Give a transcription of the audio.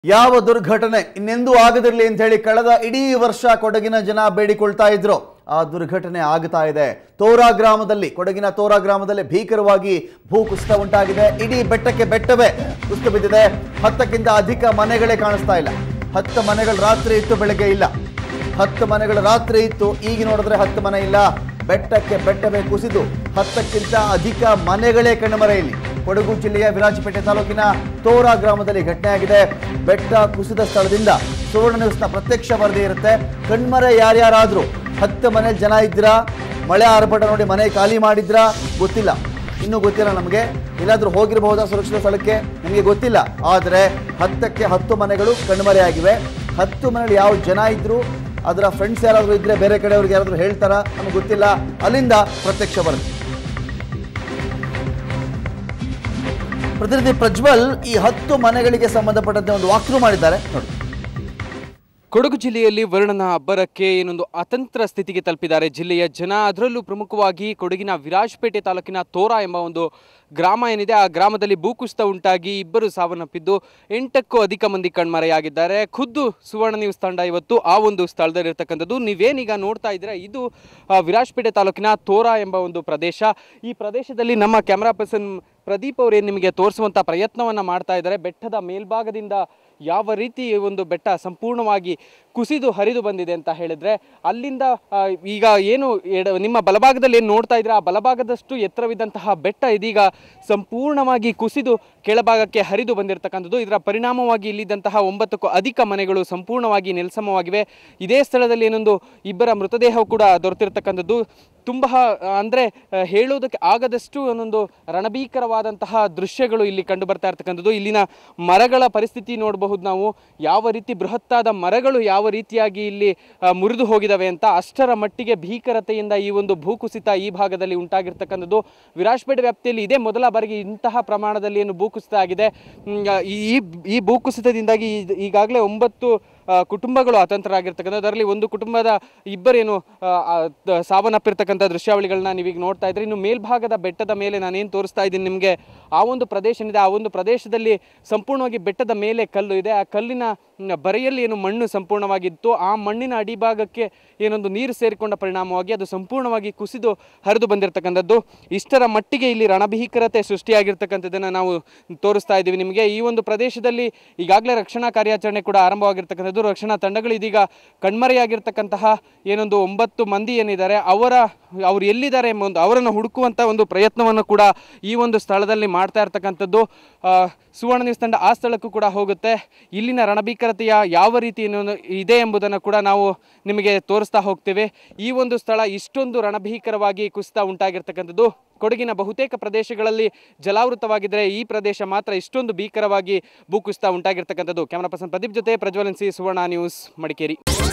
ಯಾವ ದುರ್ಘಟನೆ ಇನ್ನೆಂದೂ ಆಗದಿರಲಿ ಅಂತ ಹೇಳಿ ಕಳೆದ ಇಡೀ ವರ್ಷ ಕೊಡಗಿನ ಜನ ಬೇಡಿಕೊಳ್ತಾ ಇದ್ರು ಆ ದುರ್ಘಟನೆ ಆಗ್ತಾ ಇದೆ ತೋರಾ ಗ್ರಾಮದಲ್ಲಿ ಕೊಡಗಿನ ತೋರಾ ಗ್ರಾಮದಲ್ಲಿ ಭೀಕರವಾಗಿ ಭೂಕುಸಿತ ಉಂಟಾಗಿದೆ ಇಡೀ ಬೆಟ್ಟಕ್ಕೆ ಬೆಟ್ಟವೇ ಕುಸಿತ ಬಿದ್ದಿದೆ ಹತ್ತಕ್ಕಿಂತ ಅಧಿಕ ಮನೆಗಳೇ ಕಾಣಿಸ್ತಾ ಇಲ್ಲ ಹತ್ತು ಮನೆಗಳು ರಾತ್ರಿ ಇತ್ತು ಬೆಳಗ್ಗೆ ಇಲ್ಲ ಹತ್ತು ಮನೆಗಳು ರಾತ್ರಿ ಇತ್ತು ಈಗ ನೋಡಿದ್ರೆ ಹತ್ತು ಮನೆ ಇಲ್ಲ ಬೆಟ್ಟಕ್ಕೆ ಬೆಟ್ಟವೇ ಕುಸಿದು ಹತ್ತಕ್ಕಿಂತ ಅಧಿಕ ಮನೆಗಳೇ ಕಣ್ಮರೆಯಲ್ಲಿ ಕೊಡಗು ಜಿಲ್ಲೆಯ ವಿರಾಜಪೇಟೆ ತಾಲೂಕಿನ ತೋರಾ ಗ್ರಾಮದಲ್ಲಿ ಘಟನೆ ಆಗಿದೆ ಬೆಟ್ಟ ಕುಸಿದ ಸ್ಥಳದಿಂದ ಸುವರ್ಣ ನ್ಯೂಸ್ನ ಪ್ರತ್ಯಕ್ಷ ವರದಿ ಇರುತ್ತೆ ಕಣ್ಮರೆ ಯಾರ್ಯಾರಾದ್ರೂ ಹತ್ತು ಮನೆ ಜನ ಇದ್ದೀರಾ ಮಳೆ ಆರ್ಭಟ ನೋಡಿ ಮನೆ ಖಾಲಿ ಮಾಡಿದ್ರಾ ಗೊತ್ತಿಲ್ಲ ಇನ್ನೂ ಗೊತ್ತಿಲ್ಲ ನಮಗೆ ಎಲ್ಲಾದ್ರೂ ಹೋಗಿರಬಹುದಾ ಸುರಕ್ಷಿತ ಸ್ಥಳಕ್ಕೆ ನಮಗೆ ಗೊತ್ತಿಲ್ಲ ಆದರೆ ಹತ್ತಕ್ಕೆ ಹತ್ತು ಮನೆಗಳು ಕಣ್ಮರೆಯಾಗಿವೆ ಹತ್ತು ಮನೆಗಳು ಯಾವ ಜನ ಇದ್ರು ಅದರ ಫ್ರೆಂಡ್ಸ್ ಯಾರಾದರೂ ಇದ್ರೆ ಬೇರೆ ಕಡೆಯವ್ರಿಗೆ ಯಾರಾದರೂ ಹೇಳ್ತಾರಾ ನಮಗೆ ಗೊತ್ತಿಲ್ಲ ಅಲ್ಲಿಂದ ಪ್ರತ್ಯಕ್ಷ ವರದಿ ಪ್ರತಿನಿಧಿ ಪ್ರಜ್ವಲ್ ಈ ಹತ್ತು ಮನೆಗಳಿಗೆ ಸಂಬಂಧಪಟ್ಟಂತೆ ಒಂದು ವಾಕ್ರು ಮಾಡಿದ್ದಾರೆ ನೋಡಿ ಕೊಡಗು ಜಿಲ್ಲೆಯಲ್ಲಿ ವರುಣನ ಅಬ್ಬರಕ್ಕೆ ಏನೊಂದು ಅತಂತ್ರ ಸ್ಥಿತಿಗೆ ತಲುಪಿದ್ದಾರೆ ಜಿಲ್ಲೆಯ ಜನ ಅದರಲ್ಲೂ ಪ್ರಮುಖವಾಗಿ ಕೊಡಗಿನ ವಿರಾಜಪೇಟೆ ತಾಲೂಕಿನ ತೋರಾ ಎಂಬ ಒಂದು ಗ್ರಾಮ ಏನಿದೆ ಆ ಗ್ರಾಮದಲ್ಲಿ ಭೂಕುಸಿತ ಉಂಟಾಗಿ ಇಬ್ಬರು ಸಾವನ್ನಪ್ಪಿದ್ದು ಎಂಟಕ್ಕೂ ಅಧಿಕ ಮಂದಿ ಕಣ್ಮರೆಯಾಗಿದ್ದಾರೆ ಖುದ್ದು ಸುವರ್ಣ ನ್ಯೂಸ್ ತಂಡ ಇವತ್ತು ಆ ಒಂದು ಸ್ಥಳದಲ್ಲಿರ್ತಕ್ಕಂಥದ್ದು ನೀವೇನೀಗ ನೋಡ್ತಾ ಇದ್ದೀರಾ ಇದು ಆ, ವಿರಾಜಪೇಟೆ ತಾಲೂಕಿನ ತೋರಾ ಎಂಬ ಒಂದು ಪ್ರದೇಶ ಈ ಪ್ರದೇಶದಲ್ಲಿ ನಮ್ಮ ಕ್ಯಾಮ್ರಾ ಪರ್ಸನ್ ಪ್ರದೀಪ್ ಅವರೇ ನಿಮಗೆ ತೋರಿಸುವಂಥ ಪ್ರಯತ್ನವನ್ನು ಮಾಡ್ತಾ ಇದ್ದಾರೆ ಬೆಟ್ಟದ ಮೇಲ್ಭಾಗದಿಂದ ಯಾವ ರೀತಿ ಈ ಒಂದು ಬೆಟ್ಟ ಸಂಪೂರ್ಣವಾಗಿ ಕುಸಿದು ಹರಿದು ಬಂದಿದೆ ಅಂತ ಹೇಳಿದ್ರೆ ಅಲ್ಲಿಂದ ಆ, ಈಗ ಏನು ಎಡ ನಿಮ್ಮ ಬಲಭಾಗದಲ್ಲಿ ಏನು ನೋಡ್ತಾ ಇದ್ರೆ ಆ ಬಲಭಾಗದಷ್ಟು ಎತ್ತರವಿದ್ದಂತಹ ಬೆಟ್ಟ ಇದೀಗ ಸಂಪೂರ್ಣವಾಗಿ ಕುಸಿದು ಕೆಳಭಾಗಕ್ಕೆ ಹರಿದು ಬಂದಿರತಕ್ಕಂಥದ್ದು ಇದರ ಪರಿಣಾಮವಾಗಿ ಇಲ್ಲಿದ್ದಂತಹ ಒಂಬತ್ತಕ್ಕೂ ಅಧಿಕ ಮನೆಗಳು ಸಂಪೂರ್ಣವಾಗಿ ನೆಲಸಮವಾಗಿವೆ ಇದೇ ಸ್ಥಳದಲ್ಲಿ ಏನೊಂದು ಇಬ್ಬರ ಮೃತದೇಹ ಕೂಡ ದೊರೆತಿರ್ತಕ್ಕಂಥದ್ದು ತುಂಬ ಅಂದರೆ ಹೇಳೋದಕ್ಕೆ ಆಗದಷ್ಟು ಒಂದೊಂದು ರಣಭೀಕರವಾದಂತಹ ದೃಶ್ಯಗಳು ಇಲ್ಲಿ ಕಂಡು ಬರ್ತಾ ಇರ್ತಕ್ಕಂಥದ್ದು ಇಲ್ಲಿನ ಮರಗಳ ಪರಿಸ್ಥಿತಿ ನೋಡಬಹುದು ನಾವು ಯಾವ ರೀತಿ ಬೃಹತ್ತಾದ ಮರಗಳು ಯಾವ ರೀತಿಯಾಗಿ ಇಲ್ಲಿ ಆ, ಮುರಿದು ಹೋಗಿದಾವೆ ಅಂತ ಅಷ್ಟರ ಮಟ್ಟಿಗೆ ಭೀಕರತೆಯಿಂದ ಈ ಒಂದು ಭೂಕುಸಿತ ಈ ಭಾಗದಲ್ಲಿ ಉಂಟಾಗಿರ್ತಕ್ಕಂಥದ್ದು ವಿರಾಜಪೇಟೆ ವ್ಯಾಪ್ತಿಯಲ್ಲಿ ಇದೇ ಮೊದಲ ಬಾರಿಗೆ ಇಂತಹ ಪ್ರಮಾಣದಲ್ಲಿ ಏನು ಭೂಕುಸಿತ ಆಗಿದೆ ಹ್ಮ್, ಈ ಈ ಭೂಕುಸಿತದಿಂದಾಗಿ ಈ- ಈಗಾಗಲೇ ಒಂಬತ್ತು ಆ, ಕುಟುಂಬಗಳು ಅತಂತ್ರರಾಗಿರ್ತಕ್ಕಂಥದ್ದು ಅದರಲ್ಲಿ ಒಂದು ಕುಟುಂಬದ ಇಬ್ಬರೇನು ಆ, ಆ, ದ- ಸಾವನ್ನಪ್ಪಿರ್ತಕ್ಕಂಥ ದೃಶ್ಯಾವಳಿಗಳನ್ನ ನೀವೀಗ ನೋಡ್ತಾ ಇದ್ರೆ ಇನ್ನು ಮೇಲ್ಭಾಗದ ಬೆಟ್ಟದ ಮೇಲೆ ನಾನೇನು ತೋರಿಸ್ತಾ ಇದ್ದೀನಿ ನಿಮಗೆ ಆ ಒಂದು ಪ್ರದೇಶ ಏನಿದೆ ಆ ಒಂದು ಪ್ರದೇಶದಲ್ಲಿ ಸಂಪೂರ್ಣವಾಗಿ ಬೆಟ್ಟದ ಮೇಲೆ ಕಲ್ಲು ಇದೆ ಆ ಕಲ್ಲಿನ ಮ್, ಬರೆಯಲ್ಲಿ ಏನು ಮಣ್ಣು ಸಂಪೂರ್ಣವಾಗಿತ್ತು ಆ ಮಣ್ಣಿನ ಅಡಿಭಾಗಕ್ಕೆ ಏನೊಂದು ನೀರು ಸೇರಿಕೊಂಡ ಪರಿಣಾಮವಾಗಿ ಅದು ಸಂಪೂರ್ಣವಾಗಿ ಕುಸಿದು ಹರಿದು ಬಂದಿರತಕ್ಕಂಥದ್ದು ಇಷ್ಟರ ಮಟ್ಟಿಗೆ ಇಲ್ಲಿ ರಣಭೀಕರತೆ ಸೃಷ್ಟಿಯಾಗಿರ್ತಕ್ಕಂಥದ್ದನ್ನು ನಾವು ತೋರಿಸ್ತಾ ಇದ್ದೀವಿ ನಿಮಗೆ ಈ ಒಂದು ಪ್ರದೇಶದಲ್ಲಿ ಈಗಾಗಲೇ ರಕ್ಷಣಾ ಕಾರ್ಯಾಚರಣೆ ಕೂಡ ಆರಂಭವಾಗಿರ್ತಕ್ಕಂಥದ್ದು ರಕ್ಷಣಾ ತಂಡಗಳು ಇದೀಗ ಕಣ್ಮರೆಯಾಗಿರ್ತಕ್ಕಂತಹ ಏನೊಂದು ಒಂಬತ್ತು ಮಂದಿ ಏನಿದ್ದಾರೆ ಅವರ ಅವ್ರು ಎಲ್ಲಿದ್ದಾರೆ ಎಂಬ ಒಂದು ಅವರನ್ನು ಹುಡುಕುವಂಥ ಒಂದು ಪ್ರಯತ್ನವನ್ನು ಕೂಡ ಈ ಒಂದು ಸ್ಥಳದಲ್ಲಿ ಮಾಡ್ತಾ ಇರ್ತಕ್ಕಂಥದ್ದು ಆ, ಸುವರ್ಣ ನ್ಯೂಸ್ ತಂಡ ಆ ಸ್ಥಳಕ್ಕೂ ಕೂಡ ಹೋಗುತ್ತೆ ಇಲ್ಲಿನ ರಣಭೀಕರತೆಯ ಯಾವ ರೀತಿ ಏನು ಇದೆ ಎಂಬುದನ್ನು ಕೂಡ ನಾವು ನಿಮಗೆ ತೋರಿಸ್ತಾ ಹೋಗ್ತೇವೆ ಈ ಒಂದು ಸ್ಥಳ ಇಷ್ಟೊಂದು ರಣಭೀಕರವಾಗಿ ಕುಸಿತ ಉಂಟಾಗಿರ್ತಕ್ಕಂಥದ್ದು ಕೊಡಗಿನ ಬಹುತೇಕ ಪ್ರದೇಶಗಳಲ್ಲಿ ಜಲಾವೃತವಾಗಿದ್ದರೆ ಈ ಪ್ರದೇಶ ಮಾತ್ರ ಇಷ್ಟೊಂದು ಭೀಕರವಾಗಿ ಭೂಕುಸಿತ ಉಂಟಾಗಿರ್ತಕ್ಕಂಥದ್ದು ಕ್ಯಾಮರಾ ಪರ್ಸನ್ ಪ್ರದೀಪ್ ಜೊತೆ ಪ್ರಜ್ವಲನ್ ಸಿ ಸುವರ್ಣ ನ್ಯೂಸ್ ಮಡಿಕೇರಿ